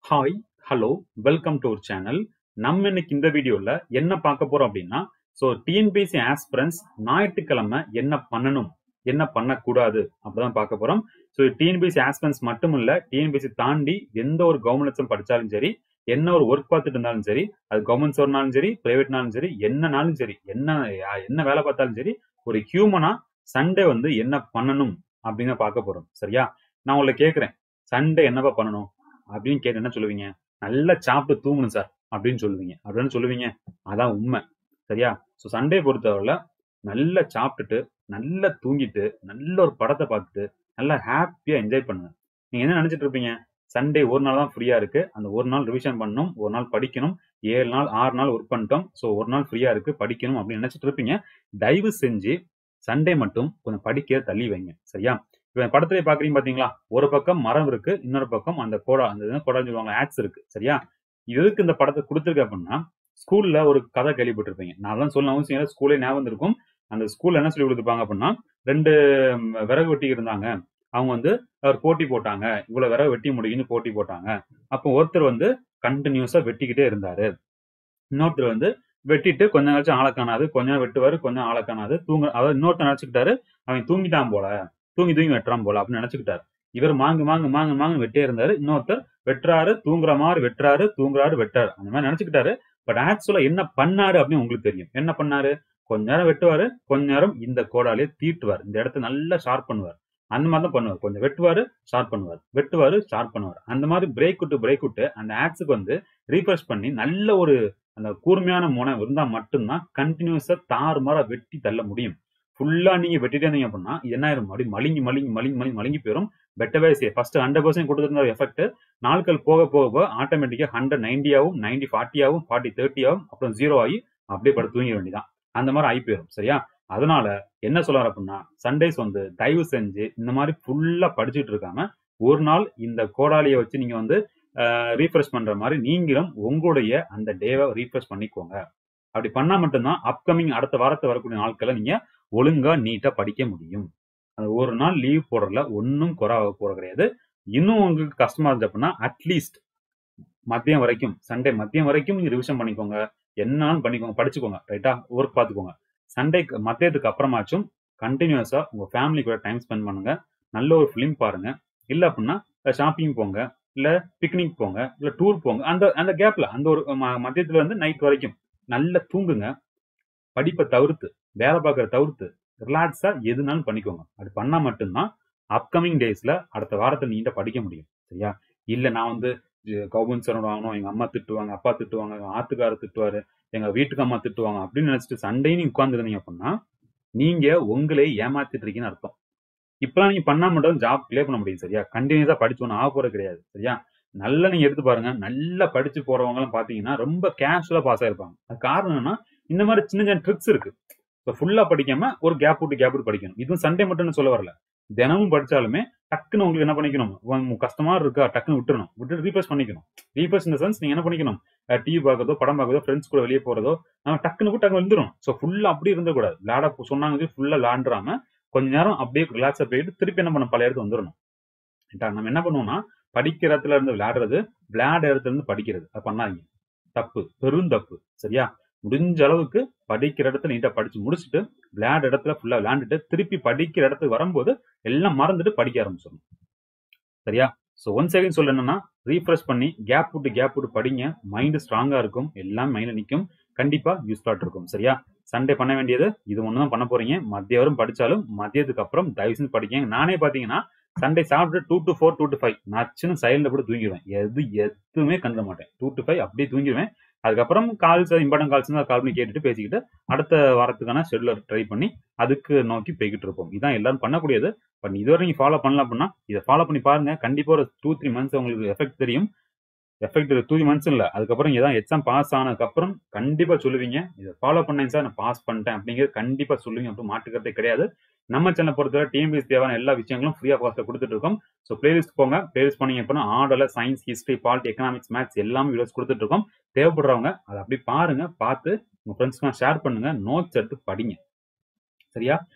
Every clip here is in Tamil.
Hi, hello, welcome to our channel. நம்ம இன்னைக்கு இந்த வீடியோல என்ன பார்க்க போறோம் அப்படின்னா, ஸோ டிஎன்பிஎஸ்சி ஆஸ்பிரண்ட்ஸ் ஞாயிற்றுக்கிழமை என்ன பண்ணணும்? என்ன பண்ணக்கூடாது? அப்படிதான் பார்க்க போறோம். ஸோ டிஎன்பிஎஸ்சி ஆஸ்பிரண்ட்ஸ் மட்டும் இல்ல, டிஎன்பிஎஸ்சி தாண்டி எந்த ஒரு கவர்மெண்ட் எக்ஸாம் படிச்சாலும் சரி, என்ன ஒரு ஒர்க் பார்த்துட்டு இருந்தாலும் சரி, அது கவர்மெண்ட் சோர்னாலும் சரி, பிரைவேட்னாலும் சரி, என்னனாலும் சரி, என்ன யா- என்ன வேலை பார்த்தாலும் சரி, ஒரு ஹியூமனா சண்டே வந்து என்ன பண்ணணும் அப்படின்னு பார்க்க போறோம். சரியா? நான் உங்களை கேட்கிறேன். சண்டே என்னப்பா பண்ணணும்? அப்படின்னு கேட்டு என்ன சொல்லுவீங்க? நல்லா சாப்பிட்டு தூங்கணும் சார் அப்படின்னு சொல்லுவீங்க. அப்படின்னு சொல்லுவீங்க. அதான் உண்மை. சரியா? ஸோ சண்டே பொறுத்தவரையில நல்லா சாப்பிட்டுட்டு, நல்லா தூங்கிட்டு, நல்ல ஒரு படத்தை பார்த்துட்டு, நல்லா ஹாப்பியா என்ஜாய் பண்ணுங்க. நீங்க என்ன நினைச்சிட்டு இருப்பீங்க? சண்டே ஒரு நாள் தான் ஃப்ரீயா இருக்கு. அந்த ஒரு நாள் ரிவிஷன் பண்ணணும், ஒரு நாள் படிக்கணும், 7 நாள், 6 நாள் ஒர்க் பண்ணிட்டோம். ஸோ ஒரு நாள் ஃப்ரீயா இருக்கு, படிக்கணும் அப்படின்னு நினைச்சிட்டு இருப்பீங்க. தயவு செஞ்சு சண்டே மட்டும் கொஞ்சம் படிக்க தள்ளி வைங்க. சரியா? இப்ப படத்திலே பாக்குறீங்க பாத்தீங்களா? ஒரு பக்கம் மரம் இருக்கு, இன்னொரு பக்கம் அந்த கோடா அந்த இது கோடான்னு சொல்லுவாங்க ஆக்ஸ் இருக்கு. சரியா? எதுக்கு இந்த படத்தை கொடுத்துருக்கு அப்படின்னா, ஸ்கூல்ல ஒரு கதை கேள்விப்பட்டிருப்பீங்க. நான் தான் சொல்ல அவசியம் இல்ல. ஸ்கூலே ஞாபகம் வந்திருக்கும். அந்த ஸ்கூல்ல என்ன சொல்லி கொடுத்துருப்பாங்க அப்படின்னா, 2 விறகு வெட்டி இருந்தாங்க. அவங்க வந்து ஒரு போட்டி போட்டாங்க. இவ்வளவு விறகு வெட்டி முடியும்னு போட்டி போட்டாங்க. அப்போ ஒருத்தர் வந்து கண்டினியூஸா வெட்டிக்கிட்டே இருந்தாரு. இன்னொருத்தர் வந்து வெட்டிட்டு கொஞ்ச நேரம் கழிச்சு ஆள காணாது. கொஞ்ச நேரம் வெட்டுவாரு, கொஞ்ச நேரம் ஆள காணாது. தூங்க அதாவது இன்னொருத்தர் நினைச்சுக்கிட்டாரு, அவன் தூங்கிட்டான் போல. தூங்கி தூங்கி வெட்டுறான் போல அப்படின்னு நினைச்சுக்கிட்டாரு. இவர் மாங்கு மாங்கு மாங்கு மாங்கு வெட்டே இருந்தாரு. இன்னொருத்தர் வெட்டுறாரு, தூங்குற மாதிரி வெட்டுறாரு, தூங்குறாரு, வெட்டுறாரு. அந்த மாதிரி நினைச்சுக்கிட்டாரு. பட் ஆக்சுவலா என்ன பண்ணாரு அப்படின்னு உங்களுக்கு தெரியும். என்ன பண்ணாரு? கொஞ்ச நேரம் வெட்டுவாரு, கொஞ்ச நேரம் இந்த கோடாலே தீட்டுவார். இந்த இடத்த நல்லா ஷார்ப் பண்ணுவார். அந்த மாதிரி தான் பண்ணுவார். கொஞ்சம் வெட்டுவாரு, ஷார்ப் பண்ணுவார். வெட்டுவாரு, ஷார்ப் பண்ணுவார். அந்த மாதிரி பிரேக் விட்டு பிரேக் விட்டு அந்த ஆக்ஸுக்கு வந்து ரீஃப்ரெஷ் பண்ணி நல்ல ஒரு அந்த கூர்மையான முனை இருந்தா மட்டும்தான் கண்டினியூஸா தாறுமாறா வெட்டி தள்ள முடியும். ஃபுல்லா நீங்க வெட்டிட்டே இருந்தீங்க அப்படின்னா இது என்ன ஆயிரும் அப்படி மழுங்கி மழுங்கி மழுங்கி மழுங்கி மழுங்கி போயிரும். வெட்டவே செய்ய ஃபர்ஸ்ட் 100% கொடுத்திருந்த எஃபெக்ட் நாட்கள் போக போக போக ஆட்டோமேட்டிக்கா 100 90 ஆகும் 90 40 ஆகும் 40 30 ஆகும் அப்புறம் ஜீரோ ஆகி அப்படியே படுத்து தூங்கிட வேண்டியதான். அந்த மாதிரி ஆகி போயிரும். சரியா? அதனால என்ன சொல்ல வரேன் அப்படின்னா சண்டேஸ் வந்து தயவு செஞ்சு இந்த மாதிரி ஃபுல்லா படிச்சுட்டு இருக்காம ஒரு நாள் இந்த கோடாலியை வச்சு நீங்க வந்து ரீஃப்ரெஷ் பண்ற மாதிரி நீங்களும் உங்களுடைய அந்த டேவை ரீஃப்ரெஷ் பண்ணிக்கோங்க. அப்படி பண்ணா மட்டும்தான் அப்கமிங் அடுத்த வாரத்துல வரக்கூடிய நாட்களை நீங்க ஒழுங்கா நீட்டா படிக்க முடியும். அந்த ஒரு நாள் லீவ் போடுறதுல ஒன்னும் குறை ஆக போறது கிடையாது. இன்னும் உங்களுக்கு கஷ்டமா இருந்துச்சு அப்படின்னா அட்லீஸ்ட் மதியம் வரைக்கும் சண்டே மதியம் வரைக்கும் நீங்க ரிவிஷன் பண்ணிக்கோங்க. என்னன்னு பண்ணிக்கோங்க. படிச்சுக்கோங்க. ரைட்டா? ஒர்க் பார்த்துக்கோங்க. சண்டே மதியத்துக்கு அப்புறமாச்சும் கண்டினியூஸா உங்க ஃபேமிலி கூட டைம் ஸ்பெண்ட் பண்ணுங்க. நல்ல ஒரு ஃபிலிம் பாருங்க. இல்ல அப்படின்னா ஷாப்பிங் போங்க. இல்ல பிக்னிக் போங்க. இல்ல டூர் போங்க. அந்த அந்த கேப்ல அந்த ஒரு ம- மதியத்துல இருந்து நைட் வரைக்கும் நல்லா தூங்குங்க. படிப்பை தவிர்த்து வேலை பார்க்கறத தவிர்த்து ரிலாக்ஸா எதுனாலும் பண்ணிக்கோங்க. அப்படி பண்ணா மட்டும்தான் அப்கமிங் டேஸ்ல அடுத்த வாரத்துல நீங்க படிக்க முடியும். சரியா? இல்ல நான் வந்து கவர்மெண்ட் சர்வன்ட் வாங்கணும். எங்க அம்மா திட்டுவாங்க, அப்பா திட்டுவாங்க, எங்க ஆத்துக்காரர் திட்டுவாரு, எங்க வீட்டுக்கு அம்மா திட்டுவாங்க அப்படின்னு நினைச்சிட்டு சண்டையும் நீங்க உட்கார்ந்துருந்தீங்க அப்படின்னா நீங்க உங்களே ஏமாத்திட்டு இருக்கீங்கன்னு அர்த்தம். இப்பெல்லாம் நீங்க பண்ணா மட்டும் ஜாப் கிளியர் பண்ண முடியும். சரியா? கண்டினியூஸா படிச்சு ஒன்னும் ஆக போறது கிடையாது. சரியா? நல்லா நீங்க எடுத்து பாருங்க. நல்லா படிச்சு போறவங்க எல்லாம் பாத்தீங்கன்னா ரொம்ப கேஷுவலா பாஸ் ஆயிருப்பாங்க. அது காரணம் என்னன்னா இந்த மாதிரி சின்ன சின்ன ட்ரிக்ஸ் இருக்கு. இப்போ ஃபுல்லா படிக்காம ஒரு கேப் விட்டு கேப் விட்டு படிக்கணும். இதுவும் சண்டே மட்டும்னு சொல்ல வரல. தினமும் படிச்சாலுமே டக்குன்னு உங்களுக்கு என்ன பண்ணிக்கணும்? உங்க கஷ்டமா இருக்கா டக்குன்னு விட்டுறணும். விட்டு ரீஃப்ரெஷ் பண்ணிக்கணும். ரீஃப்ரெஷ் இந்த சென்ஸ் நீங்க என்ன பண்ணிக்கணும்? டிவி பார்க்கறதோ, படம் பார்க்கறதோ, ஃப்ரெண்ட்ஸ் கூட வெளியே போறதோ, நம்ம டக்குன்னு விட்டு டக்குன்னு வந்துரும். ஸோ ஃபுல்லா அப்படியே இருந்தக்கூடாது. விளையாட சொன்னாங்க ஃபுல்லா விளையாண்டுறாம கொஞ்ச நேரம் அப்படியே ரிலாக்ஸா போயிட்டு திருப்பி என்ன பண்ண பழைய இடத்துக்கு வந்துடணும். ரைட்டா? நம்ம என்ன பண்ணுவோம்னா படிக்கிற இடத்துல இருந்து விளையாடுறது, விளையாட இடத்துல இருந்து படிக்கிறது. அது பண்ணாதீங்க. தப்பு. பெரும் தப்பு. சரியா? முடிஞ்ச அளவுக்கு படிக்கிற இடத்துல நீட்டா படிச்சு முடிச்சுட்டு விளையாட இடத்துல ஃபுல்லா விளையாண்டுட்டு திருப்பி படிக்கிற இடத்துக்கு வரும்போது எல்லாம் மறந்துட்டு படிக்க ஆரம்பிச்சிடணும். சரியா? ஸோ ஒன் செகண்ட் சொல்ல என்னன்னா ரீஃப்ரெஷ் பண்ணி கேப் விட்டு கேப் விட்டு படிங்க. மைண்ட் ஸ்ட்ராங்கா இருக்கும். எல்லாம் மைண்ட்ல நிக்கும். கண்டிப்பா யூஸ்ஃபுல்லா இருக்கும். சரியா? சண்டே பண்ண வேண்டியது இது ஒண்ணு தான் பண்ண போறீங்க. மதியம் வரும் படிச்சாலும் மதியத்துக்கு அப்புறம் தயவு செஞ்சு படிங்க. நானே பாத்தீங்கன்னா சண்டே சாப்பிட்டு 2 to 4 2 to 5 நச்சுன்னு சைலண்ட்ல போட்டு தூங்கிடுவேன். எது எதுவுமே கண்டுக்க மாட்டேன். 2 to 5 அப்படியே தூங்கிடுவேன். அதுக்கப்புறம் கால்ஸ் இம்பார்ட்டன்ட் கால்ஸ் கால் பண்ணி கேட்டுட்டு பேசிக்கிட்டு அடுத்த வாரத்துக்கான ஷெட்யூலர் ட்ரை பண்ணி அதுக்கு நோக்கி போய்கிட்டு இருப்போம். இதான் எல்லாரும் பண்ணக்கூடியது. பட் இதுவரை நீங்க ஃபாலோ பண்ணல அப்படின்னா இதை ஃபாலோ பண்ணி பாருங்க. கண்டிப்பா ஒரு 2 3 மந்த்ஸ் உங்களுக்கு எஃபெக்ட் தெரியும். எஃபெக்ட் 2 மந்த்ஸ் இல்ல. அதுக்கப்புறம் ஏதாவது எக்ஸாம் பாஸ் ஆனதுக்கு அப்புறம் கண்டிப்பா சொல்லுவீங்க. இதை ஃபாலோ பண்ணேன் சார் நான் பாஸ் பண்ணிட்டேன் அப்படிங்கிறது கண்டிப்பா சொல்லுவீங்க. அப்படி மாற்றுக்கிறதே கிடையாது. நம்ம சேனலை பொறுத்தவரை டிஎன்பிஎஸ்சி தேவையான எல்லா விஷயங்களும் ஃப்ரீ ஆஃப் காஸ்ட்ல கொடுத்துட்டு இருக்கோம். ஸோ பிளேலிஸ்ட் போங்க. பிளேலிஸ்ட் பண்ணீங்க அப்படின்னா ஆர்டர்ல science, history, polity, economics, maths எல்லாமே வீடியோஸ் கொடுத்துட்டு இருக்கோம். தேவைப்படுறவங்க அதை அப்படி பாருங்க. பார்த்து உங்க ஃப்ரெண்ட்ஸ்க்குலாம் ஷேர் பண்ணுங்க. நோட்ஸ் எடுத்து படிங்க. சரியா?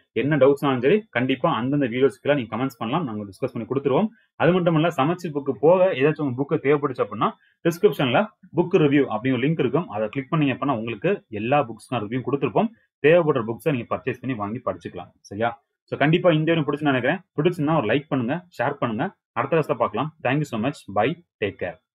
என்ன டவுட்ஸ்னாலும் சரி கண்டிப்பா அந்தந்த வீடியோஸ்க்குலாம் நீங்க கமெண்ட்ஸ் பண்ணலாம் நாங்க டிஸ்கஸ் பண்ணி கொடுத்துருவோம் அது மட்டும் இல்ல சமச்சீர் புக்கு போக ஏதாச்சும் உங்க புக்கு தேவைப்படுச்சு அப்படின்னா டிஸ்கிரிப்ஷன்ல புக் ரிவ்யூ அப்படிங்கிற லிங்க் இருக்கும் அதை கிளிக் பண்ணீங்க அப்படின்னா உங்களுக்கு எல்லா புக்ஸ்க்கும் ரிவ்யூ கொடுத்துருப்போம் தேவைப்படுற புக்ஸை நீங்க பர்ச்சேஸ் பண்ணி வாங்கி படிச்சுக்கலாம் சரியா ஸோ கண்டிப்பா இந்த வீடியோ பிடிச்சு நினைக்கிறேன் பிடிச்சுன்னா ஒரு லைக் பண்ணுங்க ஷேர் பண்ணுங்க அடுத்த கிளாஸ்ல பார்க்கலாம் thank you so much bye take care